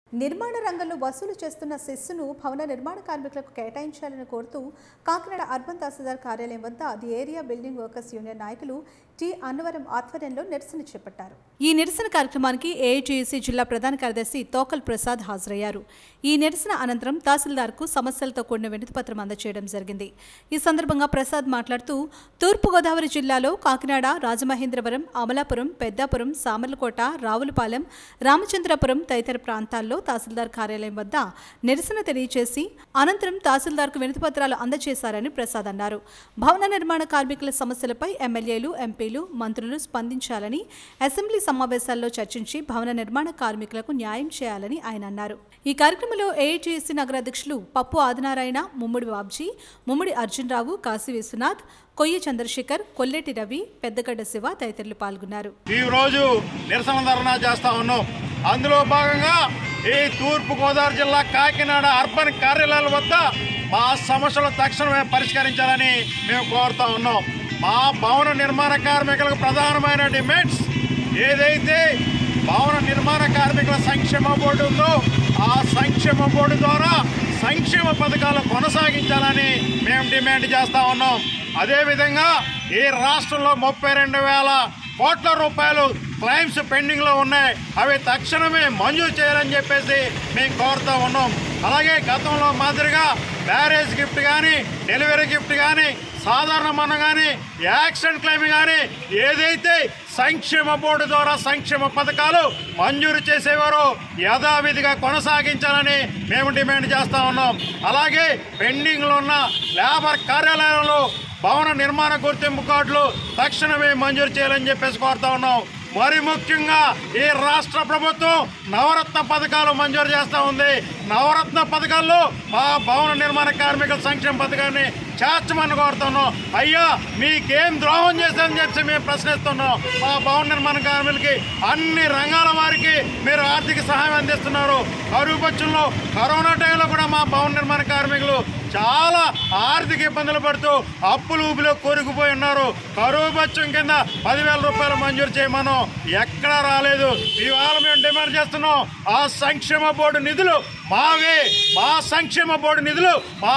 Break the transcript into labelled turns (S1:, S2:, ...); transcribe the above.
S1: నిర్మాణ రంగంలో వసూలు చేస్తున్న సెస్సును భవన నిర్మాణ కార్మికులకు కేటాయించాలని కోరుతూ కాకినాడ అర్బన్ తహసీల్దార్ కార్యాలయం వద్ద the area building workers union నాయకులు టి అన్నవరం ఆధ్వర్యంలో నిరసన చేపట్టారు ఈ నిరసన కార్యక్రమానికి ఏఐటీయూసీ జిల్లా ప్రధాన కార్యదర్శి తోకల్ ప్రసాద్ హాజరయ్యారు ఈ నిరసన అనంతరం తహసీల్దార్కు సమస్యలతో కూడిన వినతిపత్రం అందజేయడం జరిగింది ఈ సందర్భంగా ప్రసాద్ మాట్లాడుతూ తూర్పుగోదావరి జిల్లాలో కాకినాడ రాజమహేంద్రవరం అమలాపురం పెద్దాపురం సామర్లకోట రావులపాలెం రామచంద్రపురం తదితర ప్రాంతాల్లో తహసీల్దార్ కార్యాలయం వద్ద నిరసన తెలియజేసి అనంతరం తహసీల్దార్కు వినతిపత్రాలు అందజేశారని ప్రసాద్ అన్నారు భవన నిర్మాణ కార్మికుల సమస్యలపై ఎమ్మెల్యేలు ఎంపీలు మంత్రులు స్పందించాలని అసెంబ్లీ సమావేశాల్లో చర్చించి భవన నిర్మాణ కార్మికులకు న్యాయం చేయాలని ఆయన అన్నారు ఈ కార్యక్రమంలో ఏఐటీఎస్సీ నగర అధ్యక్షులు పప్పు ఆదినారాయణ ముమ్మిడి బాబ్జీ ముమ్మిడి అర్జునరావు కాశీ విశ్వనాథ్ కొయ్య చంద్రశేఖర్ కొల్లెటి రవి పెద్దగడ్డ శివ తదితరులు పాల్గొన్నారు
S2: ఈ రోజు నిరసన ధర్నా చేస్తా ఉన్నాం అందులో భాగంగా ఈ తూర్పు గోదావరి జిల్లా కాకినాడ అర్బన్ కార్యాలయాల వద్ద మా సమస్యలు తక్షణమే పరిష్కరించాలని మేము కోరుతా ఉన్నాం మా భవన నిర్మాణ కార్మికులకు ప్రధానమైన డిమాండ్స్ ఏదైతే భవన నిర్మాణ కార్మికుల సంక్షేమ బోర్డు ఉందో ఆ సంక్షేమ బోర్డు ద్వారా సంక్షేమ పథకాలు కొనసాగించాలని మేము డిమాండ్ చేస్తా ఉన్నాం అదేవిధంగా ఈ రాష్ట్రంలో ముప్పై రెండు వేల కోట్ల రూపాయలు క్లైమ్స్ పెండింగ్ లో ఉన్నాయి అవి తక్షణమే మంజూరు చేయాలని చెప్పేసి మేము కోరుతా ఉన్నాం అలాగే గతంలో మాదిరిగా మ్యారేజ్ గిఫ్ట్ కానీ డెలివరీ గిఫ్ట్ కానీ సాధారణ మన కానీ యాక్సిడెంట్ క్లెయిమ్ కానీ ఏదైతే సంక్షేమ బోర్డు ద్వారా సంక్షేమ పథకాలు మంజూరు చేసేవారో యథావిధిగా కొనసాగించాలని మేము డిమాండ్ చేస్తా ఉన్నాం అలాగే పెండింగ్లో ఉన్న లేబర్ కార్యాలయంలో భవన నిర్మాణ గుర్తింపు కార్డులు తక్షణమే మంజూరు చేయాలని చెప్పేసి కోరుతా ఉన్నాం మరి ముఖ్యంగా ఈ రాష్ట్ర ప్రభుత్వం నవరత్న పథకాలు మంజూరు చేస్తూ ఉంది నవరత్న పథకాల్లో మా భవన నిర్మాణ కార్మికుల సంక్షేమ పథకాన్ని చేర్చమని కోరుతున్నాం అయ్యా మీకేం ద్రోహం చేశారని చెప్పి మేము ప్రశ్నిస్తున్నాం మా భవన నిర్మాణ కార్మికులకి అన్ని రంగాల వారికి మీరు ఆర్థిక సహాయం అందిస్తున్నారు కరువు పక్షంలో కరోనా టైంలో కూడా మా భవన నిర్మాణ కార్మికులు చాలా ఆర్థిక ఇబ్బందులు పడుతూ అప్పులు ఊపిలో కోరుకుపోయి ఉన్నారు కరువు పచ్చం కింద పదివేల రూపాయలు మంజూరు చేయమను ఎక్కడా రాలేదు ఇవాళ మేము డిమాండ్ చేస్తున్నాం ఆ సంక్షేమ బోర్డు నిధులు మావే మా సంక్షేమ బోర్డు నిధులు మా